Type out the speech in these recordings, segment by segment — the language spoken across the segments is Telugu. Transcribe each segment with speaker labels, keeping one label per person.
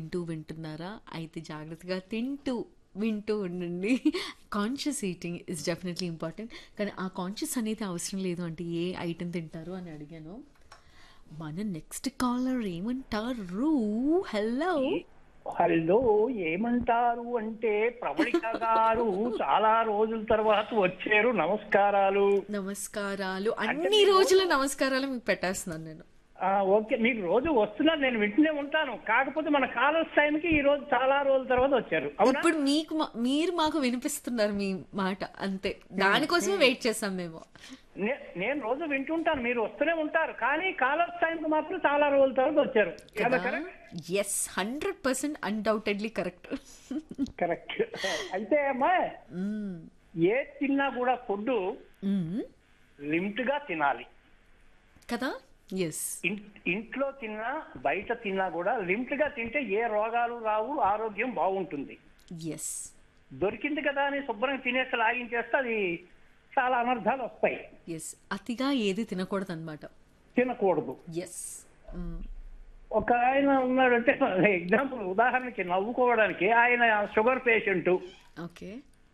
Speaker 1: తింటూ వింటున్నారా అయితే జాగ్రత్తగా తింటూ వింటూ ఉండండి conscious eating is definitely important కానీ ఆ కాన్షియస్ అనేది అవసరం లేదు అంటే ఏ ఐటెం తింటారు అని అడిగాను మన నెక్స్ట్ కాలర్ ఏమంటారు హలో
Speaker 2: హలో ఏమంటారు అంటే ప్రవళిక గారు చాలా రోజుల తర్వాత వచ్చారు నమస్కారాలు
Speaker 1: నమస్కారాలు అన్ని రోజుల నమస్కారాలు మీకు పెట్టేస్తున్నాను నేను
Speaker 2: ఆ, ఓకే మీకు రోజు వస్తున్నారు నేను వింటూనే ఉంటాను కాకపోతే మన కాలర్స్ టైంకి ఈ రోజు చాలా రోజుల తర్వాత వచ్చారు అవునా
Speaker 1: ఇప్పుడు మీకు మా- మీరు మాకు వినిపిస్తున్నారు మీ మాట అంతే దానికోసమే వెయిట్ చేస్తాం మేము
Speaker 2: నే- నేను రోజు వింటుంటాను మీరు వస్తూనే ఉంటారు కానీ కాలర్స్ టైంకి మాత్రం చాలా రోజుల తర్వాత వచ్చారు కదా correct
Speaker 1: yes hundred percent undoubtedly correct
Speaker 2: correct అయితే అమ్మా ఏ తిన్నా కూడా ఫుడ్ లిమిట్ గా తినాలి
Speaker 1: కదా ఎస్
Speaker 2: ఇన్- ఇంట్లో తిన్నా బయట తిన్నా కూడా లిమిట్ గా తింటే ఏ రోగాలు రావు ఆరోగ్యం బాగుంటుంది
Speaker 1: ఎస్
Speaker 2: దొరికింది కదా అని శుభ్రంగా తినేసి లాగించేస్తే అది చాలా అనర్థాలు వస్తాయి
Speaker 1: ఎస్ అతిగా ఏది తినకూడదు అనమాట
Speaker 2: తినకూడదు
Speaker 1: ఎస్
Speaker 2: ఒక ఆయన ఉన్నాడంటే ఎగ్జాంపుల్ ఉదాహరణకి నవ్వుకోవడానికి ఆయన షుగర్ పేషెంట్
Speaker 1: ఓకే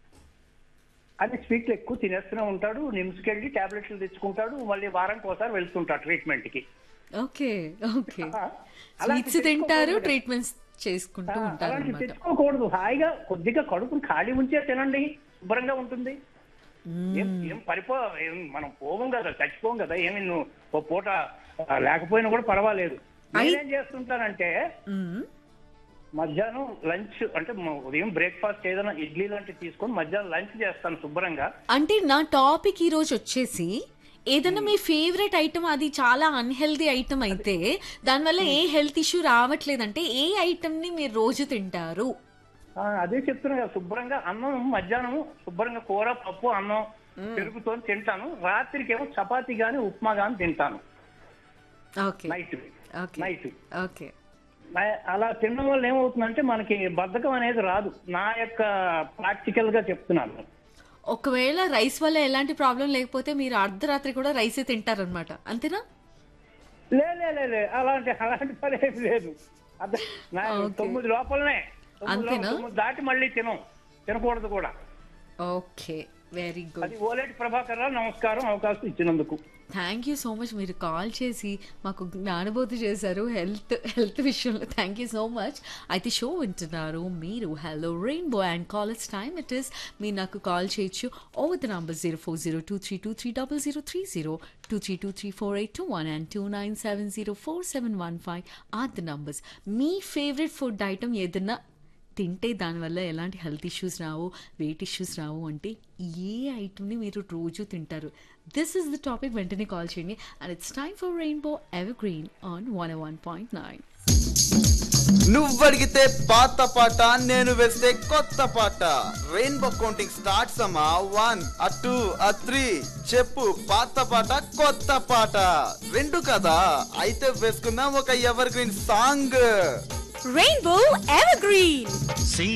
Speaker 2: అది స్వీట్లు ఎక్కువ తినేస్తూనే ఉంటాడు నిమ్స్కి వెళ్ళి టాబ్లెట్లు తెచ్చుకుంటాడు మళ్ళీ వారానికి ఒకసారి వెళ్తుంటాడు ట్రీట్మెంట్ కి
Speaker 1: ఓకే ఓకే
Speaker 2: అలాంటి
Speaker 1: స్వీట్స్ తింటారు
Speaker 2: తెచ్చుకోకూడదు.
Speaker 1: ట్రీట్మెంట్స్ చేసుకుంటూ ఉంటారు
Speaker 2: అలాంటి
Speaker 1: అనమాట
Speaker 2: తెచ్చుకోకూడదు హాయిగా కొద్దిగా కడుపుని ఖాళీ ఉంచే తినండి శుభ్రంగా ఉంటుంది ఏం ఏం పరిపో ఏం మనం పోవం కదా చచ్చిపోం కదా ఏమి నువ్వు ఓ పూట ఆ, లేకపోయినా కూడా పర్వాలేదు నేనేం చేస్తుంటానంటే మధ్యాహ్నం లంచ్ అంటే మ- ఉదయం బ్రేక్ఫాస్ట్ ఏదైనా ఇడ్లీ లాంటివి తీసుకొని మధ్యాహ్నం లంచ్ చేస్తాను శుభ్రంగా
Speaker 1: అంటే నా టాపిక్ ఈ రోజు వచ్చేసి ఏదైనా మీ ఫేవరెట్ ఐటమ్ అది చాలా అన్హెల్దీ ఐటమ్ అయితే దానివల్ల ఏ హెల్త్ ఇష్యూ రావట్లేదంటే ఏ ఐటమ్ ని మీరు రోజు తింటారు
Speaker 2: ఆ, అదే చెప్తున్నా కదా శుభ్రంగా అన్నం మధ్యాహ్నం శుభ్రంగా కూర పప్పు అన్నం పెరుగుతో తింటాను రాత్రికి ఏమో చపాతీ గాని ఉప్మా గాని తింటాను
Speaker 1: okay
Speaker 2: night
Speaker 1: okay
Speaker 2: night
Speaker 1: okay
Speaker 2: అలా తినడం వల్ల ఏమవుతుందంటే మనకి బద్ధకం అనేది రాదు నా యొక్క ప్రాక్టికల్ గా చెప్తున్నాను
Speaker 1: ఒకవేళ రైస్ వల్ల ఎలాంటి ప్రాబ్లం లేకపోతే మీరు అర్ధరాత్రి కూడా రైసే తింటారనమాట అంతేనా
Speaker 2: లే లే లే, లే అలాంటి అలాంటి పని ఏం లేదు అర్థం నా
Speaker 1: Okay.
Speaker 2: తొమ్మిది లోపలనే తొమ్మిది
Speaker 1: అంతేనా?
Speaker 2: లోపల- తొమ్మిది దాటి మళ్ళీ తినం తినకూడదు కూడా
Speaker 1: ఓకే వెరీ గుడ్
Speaker 2: అది ఓలేటి ప్రభాకర్ రావు నమస్కారం అవకాశం ఇచ్చినందుకు
Speaker 1: థ్యాంక్ యూ సో మచ్ మీరు కాల్ చేసి మాకు జ్ఞానబోధి చేశారు హెల్త్ హెల్త్ విషయంలో థ్యాంక్ యూ సో మచ్ అయితే షో వింటున్నారు మీరు hello rainbow and college time it is మీరు నాకు కాల్ చేయొచ్చు over the number zero four zero two three two three double zero three zero two three two three four eight two one and two nine seven zero four seven one five are the numbers me favourite food item ఏదన్నా తింటే దానివల్ల ఎలాంటి హెల్త్ ఇష్యూస్ రావు వెయిట్ ఇష్యూస్ రావు అంటే ఏ ఐటమ్ని మీరు రోజు తింటారు దిస్ ఇస్ ద టాపిక్ వెంటనే కాల్ చేయండి and it's time for rainbow evergreen on one one point nine
Speaker 3: నువ్వడిగితే పాత పాట నేను వేస్తే కొత్త పాట రెయిన్బో కౌంటింగ్ స్టార్ట్స్ అమ్మా one ah two ah three చెప్పు పాత పాట కొత్త పాట రెండు కదా అయితే వేసుకుందాం ఒక evergreen song
Speaker 4: Rainbow Evergreen.